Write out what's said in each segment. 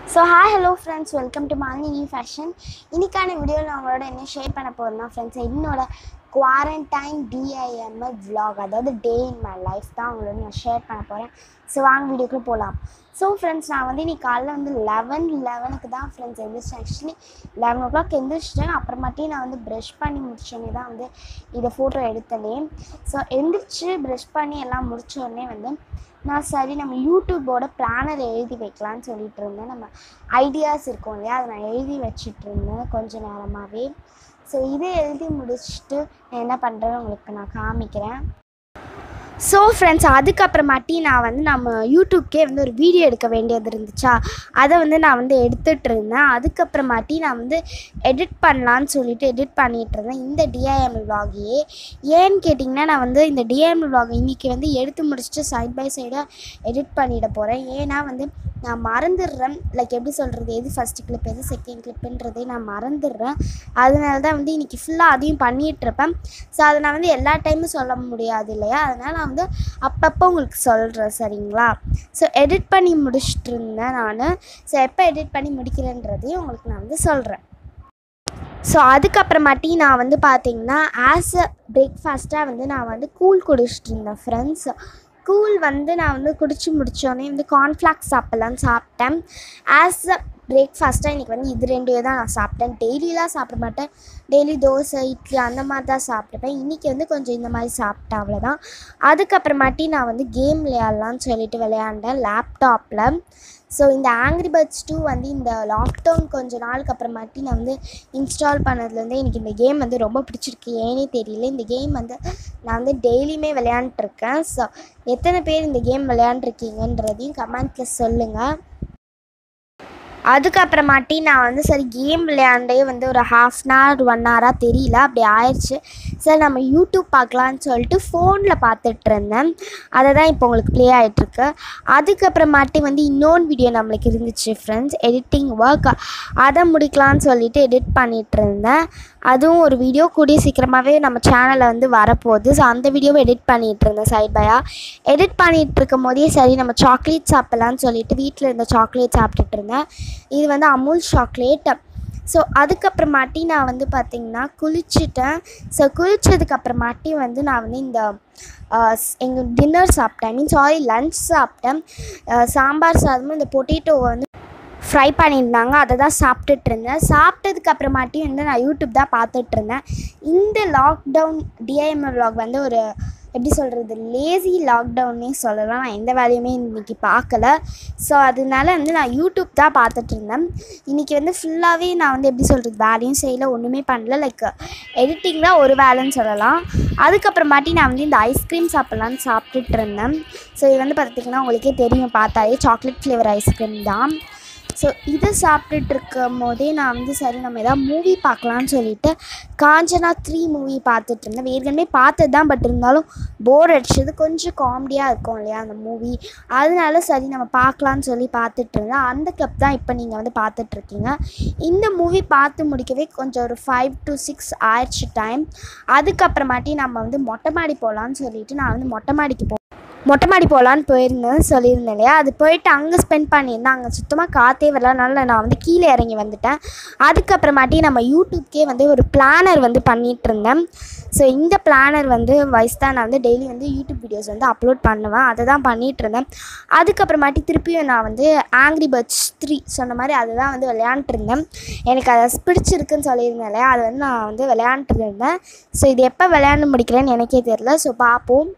so hi hello friends welcome to Malini fashion இன்னைக்கான வீடியோவில் நான் உங்களோட என்ன ஷேர் பண்ண போகிறேன்னா ஃப்ரெண்ட்ஸ் என்னோட குவாரண்டைன் டிஐஎம்எல் vlog அதாவது டே இன் மை லைஃப் தான் உங்களோட நான் ஷேர் பண்ண போகிறேன் ஸோ வாங்க வீடியோக்குள்ளே போகலாம் ஸோ ஃப்ரெண்ட்ஸ் நான் வந்து இன்னைக்கு காலைல வந்து லெவன் லெவனுக்கு தான் ஃப்ரெண்ட்ஸ் எந்திரிச்சேன் ஆக்சுவலி லெவன் ஓ கிளாக் எந்திரிச்சிட்டேன் அப்புறமாட்டி நான் வந்து ப்ரஷ் பண்ணி முடிச்சோடனே தான் வந்து இதை ஃபோட்டோ எடுத்தனே ஸோ எந்திரிச்சு ப்ரஷ் பண்ணி எல்லாம் முடிச்ச உடனே வந்து நான் சரி நம்ம யூடியூபோட பிளானர் எழுதி வைக்கலான்னு சொல்லிட்டு இருந்தேன் நம்ம ஐடியாஸ் இருக்கும் இல்லையா அதை நான் எழுதி வச்சிட்டு இருந்தேன் கொஞ்ச நேரமாகவே ஸோ இதை எழுதி முடிச்சுட்டு நான் என்ன பண்ணுறேன்னு உங்களுக்கு நான் காமிக்கிறேன் ஸோ ஃப்ரெண்ட்ஸ் அதுக்கப்புறமாட்டி நான் வந்து நம்ம யூடியூப்க்கே வந்து ஒரு வீடியோ எடுக்க வேண்டியது இருந்துச்சா அதை வந்து நான் வந்து எடுத்துகிட்டு இருந்தேன் அதுக்கப்புறமாட்டி நான் வந்து எடிட் பண்ணலான்னு சொல்லிட்டு எடிட் பண்ணிகிட்டு இருந்தேன் இந்த டிஐஎம் விலாகையே ஏன்னு கேட்டிங்கன்னா நான் வந்து இந்த டிஐஎம் விலாக் இன்றைக்கி வந்து எடுத்து முடிச்சுட்டு சைட் பை சைடாக எடிட் பண்ணிட போகிறேன் ஏன்னா வந்து நான் மறந்துடுறேன் லைக் எப்படி சொல்கிறது எது ஃபஸ்ட்டு கிளிப் எது செகண்ட் கிளிப்புன்றதே நான் மறந்துடுறேன் அதனால தான் வந்து இன்றைக்கி ஃபுல்லாக அதையும் பண்ணிகிட்ருப்பேன் ஸோ அதை நான் வந்து எல்லா டைமும் சொல்ல முடியாது இல்லையா அதனால் நான் வந்து அப்பப்போ உங்களுக்கு சொல்கிறேன் சரிங்களா ஸோ எடிட் பண்ணி முடிச்சிட்டு இருந்தேன் நான் ஸோ எப்போ எடிட் பண்ணி முடிக்கிறேன்றதையும் உங்களுக்கு நான் வந்து சொல்கிறேன் ஸோ அதுக்கப்புறமாட்டி நான் வந்து பார்த்தீங்கன்னா ஆஸ் அ பிரேக்ஃபாஸ்ட்டாக வந்து நான் வந்து கூழ் குடிச்சிட்டு இருந்தேன் ஃப்ரெண்ட்ஸ் கூழ் வந்து நான் வந்து குடிச்சு முடித்தோடனே வந்து கார்ன்ஃப்ளாக்ஸ் சாப்பிட்லான்னு சாப்பிட்டேன் ஆஸ் அ பிரேக்ஃபாஸ்ட்டாக இன்றைக்கி வந்து இது ரெண்டு தான் நான் சாப்பிட்டேன் டெய்லியெலாம் சாப்பிட மாட்டேன் டெய்லி தோசை இட்லி அந்த மாதிரி தான் சாப்பிட்டுப்பேன் இன்றைக்கி வந்து கொஞ்சம் இந்த மாதிரி சாப்பிட்டேன் அவ்வளோதான் அதுக்கப்புறமாட்டி நான் வந்து கேம் விளையாடலான்னு சொல்லிட்டு விளையாண்டேன் லேப்டாப்பில் ஸோ இந்த ஆங்க்ரி பேர்ட்ஸ் டூ வந்து இந்த லாக்டவுன் கொஞ்ச நாளுக்கு அப்புறமாட்டி நான் வந்து இன்ஸ்டால் பண்ணதுலேருந்தே எனக்கு இந்த கேம் வந்து ரொம்ப பிடிச்சிருக்கு ஏனே தெரியல இந்த கேம் வந்து நான் வந்து டெய்லியுமே விளையாண்டுருக்கேன் ஸோ எத்தனை பேர் இந்த கேம் விளையாண்டுருக்கீங்கன்றதையும் கமெண்ட்டில் சொல்லுங்கள் அதுக்கப்புறமாட்டி நான் வந்து சரி கேம் விளையாண்டே வந்து ஒரு ஹாஃப் அன் ஹவர் ஒன் ஹவராக தெரியல அப்படி ஆயிடுச்சு சரி நம்ம யூடியூப் பார்க்கலான்னு சொல்லிட்டு ஃபோனில் பார்த்துட்டு இருந்தேன் அதை தான் இப்போ உங்களுக்கு ப்ளே ஆகிட்டுருக்கு அதுக்கப்புறமாட்டி வந்து இன்னொன்று வீடியோ நம்மளுக்கு இருந்துச்சு ஃப்ரெண்ட்ஸ் எடிட்டிங் ஒர்க் அதை முடிக்கலான்னு சொல்லிட்டு எடிட் பண்ணிகிட்டு இருந்தேன் அதுவும் ஒரு வீடியோ கூடிய சீக்கிரமாகவே நம்ம சேனலில் வந்து வரப்போகுது ஸோ அந்த வீடியோவை எடிட் பண்ணிகிட்டு இருந்தேன் சைட் பையாக எடிட் பண்ணிகிட்டு இருக்கும் போதே சரி நம்ம சாக்லேட் சாப்பிட்லான்னு சொல்லிட்டு வீட்டில் இருந்த சாக்லேட் சாப்பிட்டுட்டு இருந்தேன் இது வந்து அமுல் சாக்லேட் ஸோ அதுக்கப்புறமாட்டி நான் வந்து பார்த்திங்கன்னா குளிச்சுட்டேன் ஸோ குளித்ததுக்கப்புறமாட்டி வந்து நான் வந்து இந்த எங்கள் டின்னர் சாப்பிட்டேன் மீன் சாரி லன்ச் சாப்பிட்டேன் அஹ் சாம்பார் சாதமும் இந்த பொட்டேட்டோவை வந்து ஃப்ரை பண்ணியிருந்தாங்க அதை தான் சாப்பிட்டுட்டு இருந்தேன் சாப்பிட்டதுக்கு அப்புறமாட்டி வந்து நான் யூடியூப் தான் பார்த்துட்டு இருந்தேன் இந்த லாக்டவுன் டிஐஎம்எல் vlog வந்து ஒரு எப்படி சொல்கிறது லேசி லாக்டவுன்னே சொல்லலாம் நான் எந்த வேலையுமே இன்றைக்கி பார்க்கல ஸோ அதனால வந்து நான் யூடியூப் தான் பார்த்துட்டு இருந்தேன் இன்றைக்கி வந்து ஃபுல்லாகவே நான் வந்து எப்படி சொல்கிறது வேலையும் செய்யல ஒன்றுமே பண்ணல லைக் எடிட்டிங் தான் ஒரு வேலைன்னு சொல்லலாம் அதுக்கப்புறமாட்டி நான் வந்து இந்த ஐஸ்கிரீம் சாப்பிட்லான்னு சாப்பிட்டுட்டு இருந்தேன் ஸோ இது வந்து பார்த்திங்கன்னா உங்களுக்கே தெரியும் பார்த்தாலே சாக்லேட் ஃப்ளேவர் ஐஸ்கிரீம் தான் ஸோ இதை சாப்பிட்டுட்டு இருக்கும் போதே நான் வந்து சரி நம்ம எதாவது மூவி பார்க்கலான்னு சொல்லிட்டு காஞ்சனா த்ரீ மூவி பார்த்துட்டு இருந்தேன் ஏற்கனவே பார்த்தது தான் பட் இருந்தாலும் போர் அடிச்சது கொஞ்சம் காமெடியாக இருக்கும் இல்லையா அந்த மூவி அதனால சரி நம்ம பார்க்கலான்னு சொல்லி பார்த்துட்டு இருந்தேன் அந்த கிளப் தான் இப்போ நீங்கள் வந்து பார்த்துட்ருக்கீங்க இந்த மூவி பார்த்து முடிக்கவே கொஞ்சம் ஒரு ஃபைவ் டு சிக்ஸ் ஆயிடுச்சு டைம் அதுக்கப்புறமாட்டி நம்ம வந்து மொட்டை மாடி போகலான்னு சொல்லிட்டு நான் வந்து மொட்டை மாடிக்கு போ மொட்டை மாடி போகலான்னு போயிருந்தேன் சொல்லியிருந்தேன் இல்லையா அது போயிட்டு அங்கே ஸ்பெண்ட் பண்ணியிருந்தேன் அங்கே சுத்தமாக காற்றே வரலனால நான் வந்து கீழே இறங்கி வந்துட்டேன் அதுக்கப்புறமாட்டி நம்ம யூடியூப்க்கே வந்து ஒரு பிளானர் வந்து பண்ணிகிட்டு இருந்தேன் ஸோ இந்த பிளானர் வந்து வைஸ் தான் நான் வந்து டெய்லி வந்து யூடியூப் வீடியோஸ் வந்து அப்லோட் பண்ணுவேன் அதை தான் பண்ணிகிட்டு இருந்தேன் அதுக்கப்புறமாட்டி திருப்பியும் நான் வந்து ஆங்க்ரி பேர்ட்ஸ் த்ரீ சொன்ன மாதிரி அதை தான் வந்து விளையாண்டுருந்தேன் எனக்கு அதை பிடிச்சிருக்குன்னு சொல்லியிருந்தேன் இல்லையா அது வந்து நான் வந்து விளையாண்டுட்டு இருந்தேன் ஸோ இது எப்போ விளையாண்டு முடிக்கிறேன்னு எனக்கே தெரில ஸோ பார்ப்போம்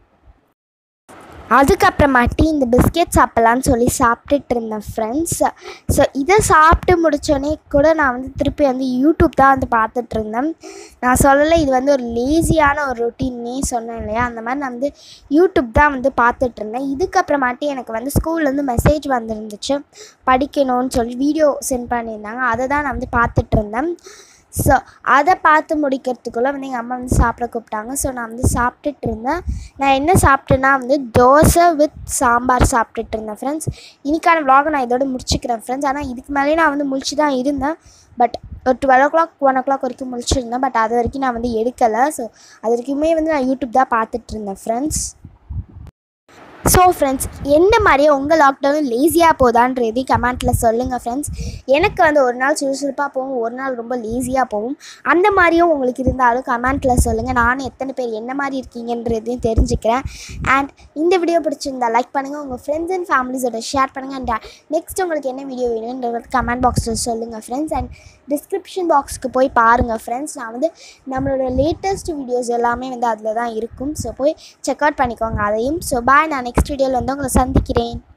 அதுக்கப்புறமாட்டி இந்த பிஸ்கெட் சாப்பிட்லான்னு சொல்லி சாப்பிட்டுட்டு இருந்தேன் ஃப்ரெண்ட்ஸ் ஸோ இதை சாப்பிட்டு முடித்தோடனே கூட நான் வந்து திருப்பி வந்து யூடியூப் தான் வந்து பார்த்துட்டு இருந்தேன் நான் சொல்லலை இது வந்து ஒரு லேசியான ஒரு ரொட்டீன்னே சொன்னேன் இல்லையா அந்த மாதிரி நான் வந்து யூடியூப் தான் வந்து பார்த்துட்டு இருந்தேன் இதுக்கப்புறமாட்டி எனக்கு வந்து ஸ்கூல்லேருந்து மெசேஜ் வந்துருந்துச்சு படிக்கணும்னு சொல்லி வீடியோ சென்ட் பண்ணியிருந்தாங்க அதை தான் நான் வந்து பார்த்துட்டு இருந்தேன் ஸோ அதை பார்த்து முடிக்கிறதுக்குள்ளே வந்து எங்கள் அம்மா வந்து சாப்பிட கூப்பிட்டாங்க ஸோ நான் வந்து சாப்பிட்டுட்டு இருந்தேன் நான் என்ன சாப்பிட்டேன்னா வந்து தோசை வித் சாம்பார் சாப்பிட்டுட்டு இருந்தேன் ஃப்ரெண்ட்ஸ் இன்னைக்கான vlog நான் இதோட முடிச்சுக்கிறேன் ஃப்ரெண்ட்ஸ் ஆனால் இதுக்கு மேலேயே நான் வந்து முழிச்சு தான் இருந்தேன் பட் ஒரு twelve o'clock one o'clock வரைக்கும் முழிச்சிருந்தேன் பட் அது வரைக்கும் நான் வந்து எடுக்கலை ஸோ அது வரைக்குமே வந்து நான் யூடியூப் தான் பார்த்துட்டு இருந்தேன் ஃப்ரெண்ட்ஸ் ஸோ ஃப்ரெண்ட்ஸ் என்ன மாதிரியே உங்கள் லாக்டவுன் லேசியாக போதான்றதையும் கமெண்ட்டில் சொல்லுங்கள் ஃப்ரெண்ட்ஸ் எனக்கு வந்து ஒரு நாள் சுறுசுறுப்பாக போகும் ஒரு நாள் ரொம்ப லேசியாக போகும் அந்த மாதிரியும் உங்களுக்கு இருந்தாலும் கமெண்ட்டில் சொல்லுங்கள் நானும் எத்தனை பேர் என்ன மாதிரி இருக்கீங்கன்றதையும் தெரிஞ்சுக்கிறேன் அண்ட் இந்த வீடியோ பிடிச்சிருந்தா லைக் பண்ணுங்கள் உங்கள் ஃப்ரெண்ட்ஸ் அண்ட் ஃபேமிலிஸோட ஷேர் பண்ணுங்கள் அண்ட் நெக்ஸ்ட் உங்களுக்கு என்ன வீடியோ வேணுன்றது கமெண்ட் பாக்ஸில் சொல்லுங்கள் ஃப்ரெண்ட்ஸ் அண்ட் டிஸ்கிரிப்ஷன் பாக்ஸ்க்கு போய் பாருங்கள் ஃப்ரெண்ட்ஸ் நான் வந்து நம்மளோட லேட்டஸ்ட் வீடியோஸ் எல்லாமே வந்து அதில் தான் இருக்கும் ஸோ போய் செக் அவுட் பண்ணிக்கோங்க அதையும் ஸோ பாய் நான் நெக்ஸ்ட் வீடியோவில் வந்து உங்களை சந்திக்கிறேன்